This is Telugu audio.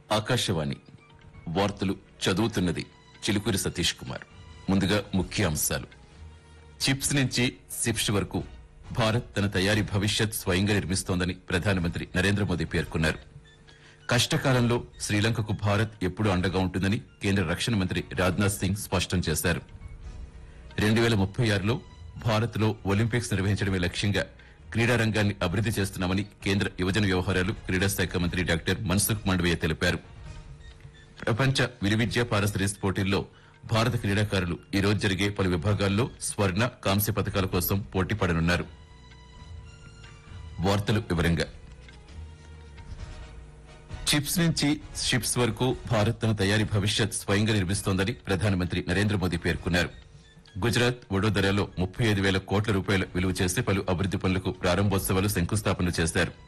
ఆకాశవాణి వార్తలు చదువుతున్నది చిలుకూరి సతీష్ కుమార్ ముందుగా ముఖ్య అంశాలు చిప్స్ నుంచి సిప్స్ వరకు భారత్ తన తయారీ భవిష్యత్ స్వయంగా నిర్మిస్తోందని ప్రధానమంత్రి నరేంద్ర మోదీ పేర్కొన్నారు కష్టకాలంలో శ్రీలంకకు భారత్ ఎప్పుడూ అండగా ఉంటుందని కేంద్ర రక్షణ మంత్రి రాజ్నాథ్ సింగ్ స్పష్టం చేశారు రెండు వేల ముప్పై ఆరులో భారత్లో ఒలింపిక్స్ నిర్వహించడమే లక్ష్యంగా క్రీడా రంగాన్ని అభివృద్ది చేస్తున్నామని కేంద్ర యువజన వ్యవహారాలు క్రీడా శాఖ మంత్రి డాక్టర్ మన్సుఖ్ మాండవీయ తెలిపారు ప్రపంచ విలువిద్య పారస్పర్య పోటీల్లో భారత క్రీడాకారులు ఈ రోజు జరిగే పలు విభాగాల్లో స్వర్ణ కాంస్య పథకాల కోసం పోటీ పడనున్నారు వార్తలు వివరంగా చిప్స్ నుంచి షిప్స్ వరకు భారత్ తన తయారీ భవిష్యత్ స్వయంగా నిర్మిస్తోందని ప్రధానమంత్రి నరేంద్ర మోదీ పేర్కొన్నారు గుజరాత్ వడోదరాలో ముప్పై ఐదు వేల కోట్ల రూపాయల విలువ చేసే పలు అభివృద్ది పనులకు ప్రారంభోత్సవాలు శంకుస్థాపనలు చేశారు